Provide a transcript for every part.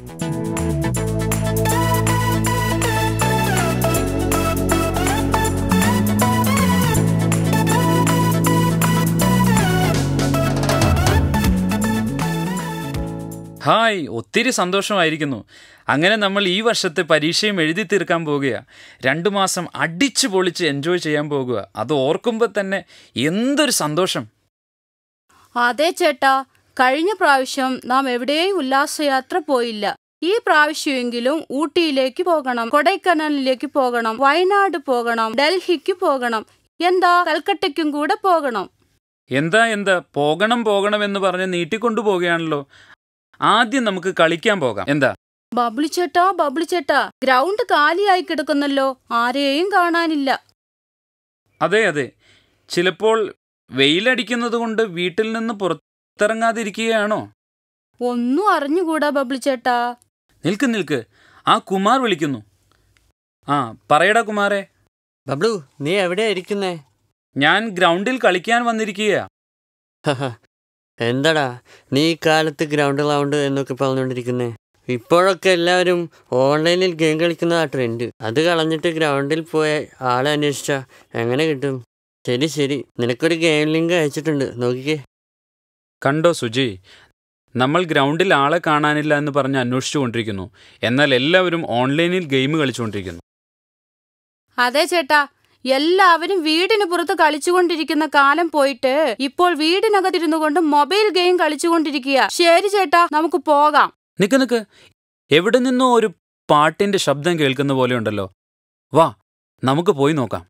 Hi ഒത്തിരി സന്തോഷമായിരിക്കുന്നു അങ്ങനെ നമ്മൾ ഈ വർഷത്തെ പരീക്ഷയും എഴുതി തീർക്കാൻ പോകുകയാണ് രണ്ടു മാസം അടിച്ചു പൊളിച്ച് എൻജോയ് ചെയ്യാൻ പോകുക അത് ഓർക്കുമ്പോൾ തന്നെ എന്തൊരു സന്തോഷം അതെ ചേട്ടാ കഴിഞ്ഞ പ്രാവശ്യം നാം എവിടെയും ഉല്ലാസയാത്ര പോയില്ല ഈ പ്രാവശ്യമെങ്കിലും ഊട്ടിയിലേക്ക് പോകണം കൊടൈക്കനാലിലേക്ക് പോകണം വയനാട് പോകണം ഡൽഹിക്ക് പോകണം എന്താ കൽക്കട്ടയ്ക്കും കൂടെ പോകണം എന്താ എന്താ പോകണം പോകണം എന്ന് പറഞ്ഞ് നീട്ടിക്കൊണ്ടു പോവുകയാണല്ലോ ആദ്യം നമുക്ക് കളിക്കാൻ പോകാം എന്താ ബബ്ലു ചേട്ടാ ബബ്ലു ചേട്ടാ ഗ്രൗണ്ട് കാലിയായി കിടക്കുന്നല്ലോ ആരെയും കാണാനില്ല അതെ അതെ ചിലപ്പോൾ വെയിലടിക്കുന്നത് കൊണ്ട് വീട്ടിൽ നിന്ന് പുറത്തിറങ്ങാതിരിക്കുകയാണോ ഒന്നും അറിഞ്ഞുകൂടാ ബബ്ലു ചേട്ടാ നിൽക്ക് നിൽക്ക് ആ കുമാർ വിളിക്കുന്നു ആ പറയടാ കുമാരെ ബബ്ലു നീ എവിടെയാ ഇരിക്കുന്നേ ഞാൻ ഗ്രൗണ്ടിൽ കളിക്കാൻ വന്നിരിക്കുകയാ എന്താടാ നീ ഈ കാലത്ത് ഗ്രൗണ്ട് ഗ്രൗണ്ട് എന്നൊക്കെ പറഞ്ഞുകൊണ്ടിരിക്കുന്നേ ഇപ്പോഴൊക്കെ എല്ലാവരും ഓൺലൈനിൽ ഗെയിം കളിക്കുന്നതാ ട്രെൻഡ് അത് കളഞ്ഞിട്ട് ഗ്രൗണ്ടിൽ പോയ ആളെ അന്വേഷിച്ചാ എങ്ങനെ കിട്ടും ശരി ശരി നിനക്കൊരു ഗെയിം ലിങ്ക് അയച്ചിട്ടുണ്ട് നോക്കിക്കേ കണ്ടോ സുജി നമ്മൾ ഗ്രൗണ്ടിൽ ആളെ കാണാനില്ല എന്ന് പറഞ്ഞ് അന്വേഷിച്ചുകൊണ്ടിരിക്കുന്നു എന്നാൽ എല്ലാവരും ഓൺലൈനിൽ ഗെയിം കളിച്ചുകൊണ്ടിരിക്കുന്നു അതെ ചേട്ടാ എല്ലാവരും വീടിന് പുറത്ത് കളിച്ചുകൊണ്ടിരിക്കുന്ന കാലം പോയിട്ട് ഇപ്പോൾ വീടിനകത്തിരുന്നു കൊണ്ട് മൊബൈൽ ഗെയിം കളിച്ചുകൊണ്ടിരിക്കുക ശരി ചേട്ടാ നമുക്ക് പോകാം നിക്ക് നിക്ക് എവിടെ നിന്നോ ഒരു പാട്ടിന്റെ ശബ്ദം കേൾക്കുന്ന പോലെ ഉണ്ടല്ലോ വാ നമുക്ക് പോയി നോക്കാം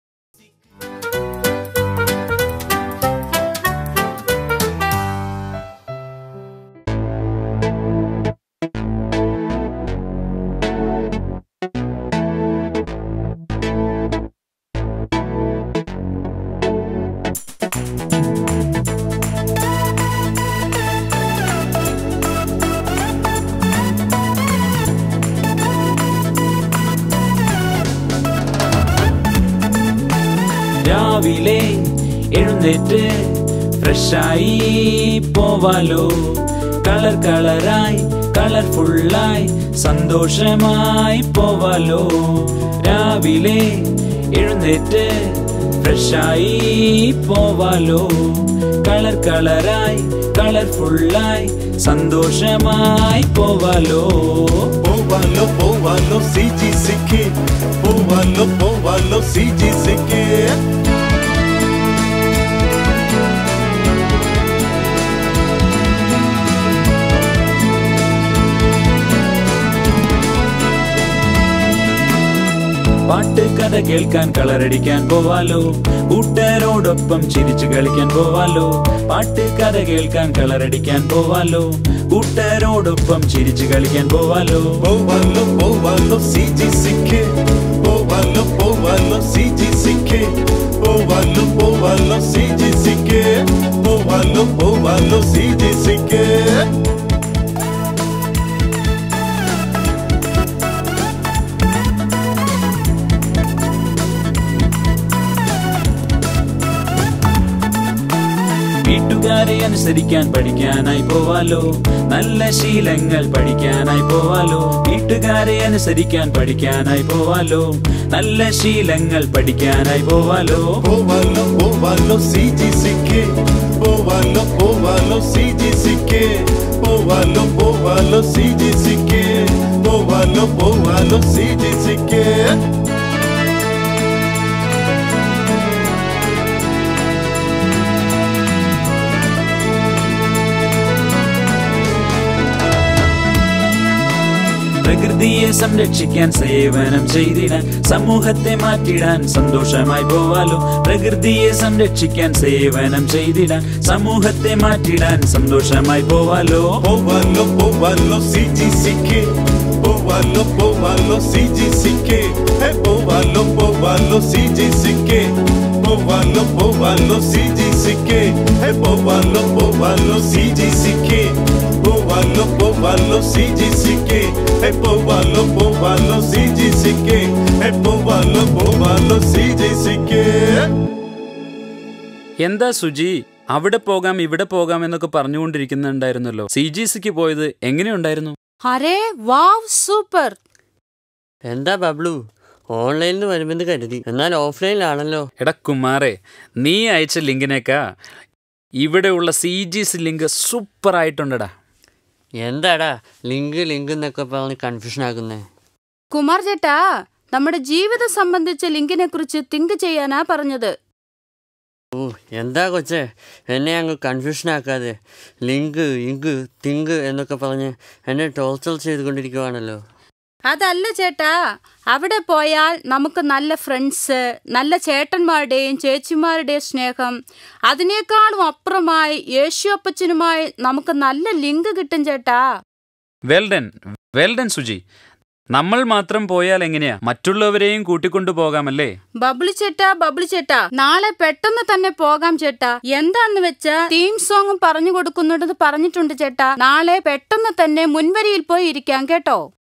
രാവിലെ എഴുന്നേറ്റ് ഫ്രഷായി പോവാലോ കളർ കളറായി കളർഫുള്ളായി സന്തോഷമായി പോവാലോ രാവിലെ എഴുന്നേറ്റ് ഫ്രഷായി പോവാലോ കളർ കളറായി കളർഫുള്ളായി സന്തോഷമായി പോവാലോ Povalo, povalo, CGCK. Povalo, povalo, CGCK. പാട്ട് കഥ കേൾക്കാൻ കളറടിക്കാൻ പോവാലോ കൂട്ടുകാരോടൊപ്പം ചിരിച്ചു കളിക്കാൻ പോവാലോ പാട്ട് കഥ കേൾക്കാൻ കളറടിക്കാൻ പോവാലോ കൂട്ടുകാരോടൊപ്പം ചിരിച്ചു കളിക്കാൻ പോവാലോ Povalo, povalo, CGCK. Povalo, povalo, CGCK. Povalo, povalo, CGCK. Povalo, povalo, CGCK. വീട്ടുകാരെ അനുസരിക്കാൻ പഠിക്കാനായി പോവാലോ നല്ല ശീലങ്ങൾ പഠിക്കാനായി പോവാലോ വീട്ടുകാരെ അനുസരിക്കാൻ പഠിക്കാനായി പോവാലോ നല്ല ശീലങ്ങൾ പഠിക്കാനായി പോവാലോ Povalo, povalo, CGCK. Povalo, povalo, CGCK. Povalo, povalo, CGCK. Povalo, povalo, CGCK. പ്രകൃതിയെ സംരക്ഷിക്കാൻ സേവനം ചെയ്തിടാൻ സമൂഹത്തെ മാറ്റിടാൻ സന്തോഷമായി പോവാലോ പ്രകൃതിയെ സംരക്ഷിക്കാൻ സേവനം ചെയ്തിടാൻ സമൂഹത്തെ മാറ്റിടാൻ സന്തോഷമായി പോവാലോ Povalo, povalo, CGCK. Povalo, povalo, CGCK. Hey, povalo, povalo, CGCK. Povalo, povalo, CGCK. Hey, povalo, povalo, CGCK. Povalo, povalo, CGCK. Hey, povalo, povalo, CGCK. Hey, povalo, povalo, CGCK. എന്താ സുജി അവിടെ പോകാം ഇവിടെ പോകാം എന്നൊക്കെ പറഞ്ഞുകൊണ്ടിരിക്കുന്നുണ്ടായിരുന്നല്ലോ സി ജി സിക്ക് പോയത് എങ്ങനെയുണ്ടായിരുന്നു അരേ വാവ് സൂപ്പർ എന്താ ബബ്ലു ഓൺലൈനിൽ നിന്ന് വരുമെന്ന് കരുതി എന്നാൽ ഓഫ്ലൈനിലാണല്ലോ എടാ കുമാറെ നീ അയച്ച ലിങ്കിനേക്കാ ഇവിടെയുള്ള സി ജി സി ലിങ്ക് സൂപ്പറായിട്ടുണ്ടടാ എന്താടാ ലിങ്ക് ലിങ്ക് എന്നൊക്കെ പറഞ്ഞ് കൺഫ്യൂഷൻ ആക്കുന്നേ കുമാർ ചേട്ടാ നമ്മുടെ ജീവിതം സംബന്ധിച്ച ലിങ്കിനെ കുറിച്ച് തിങ്ക് ചെയ്യാനാ പറഞ്ഞത് ഓ എന്താ കൊച്ചേ എന്നെ അങ്ങ് കൺഫ്യൂഷൻ ആക്കാതെ ലിങ്ക് ഇങ്ക് തിങ്ക് എന്നൊക്കെ പറഞ്ഞ് എന്നെ ടോർച്ചർ ചെയ്തുകൊണ്ടിരിക്കുവാണല്ലോ അതല്ല ചേട്ടാ അവിടെ പോയാൽ നമുക്ക് നല്ല ഫ്രണ്ട്സ് നല്ല ചേട്ടന്മാരുടെയും ചേച്ചിമാരുടെയും സ്നേഹം അതിനേക്കാളും അപ്പുറമായി യേശു അപ്പച്ചനുമായി നമുക്ക് നല്ല ലിങ്ക് കിട്ടും ചേട്ടാ വെൽഡൻ വെൽഡൻ സുജി നമ്മൾ മാത്രം പോയാൽ എങ്ങനെയാ മറ്റുള്ളവരെയും കൂട്ടിക്കൊണ്ടു പോകാമല്ലേ ബബിളി ചേട്ടാ ബബിളി ചേട്ടാ നാളെ പെട്ടെന്ന് തന്നെ പോകാം ചേട്ടാ എന്താന്ന് വെച്ചാ തീം സോങ്ങും പറഞ്ഞു കൊടുക്കുന്നുണ്ടെന്ന് പറഞ്ഞിട്ടുണ്ട് ചേട്ടാ നാളെ പെട്ടെന്ന് തന്നെ മുൻവരിയിൽ പോയി ഇരിക്കാം കേട്ടോ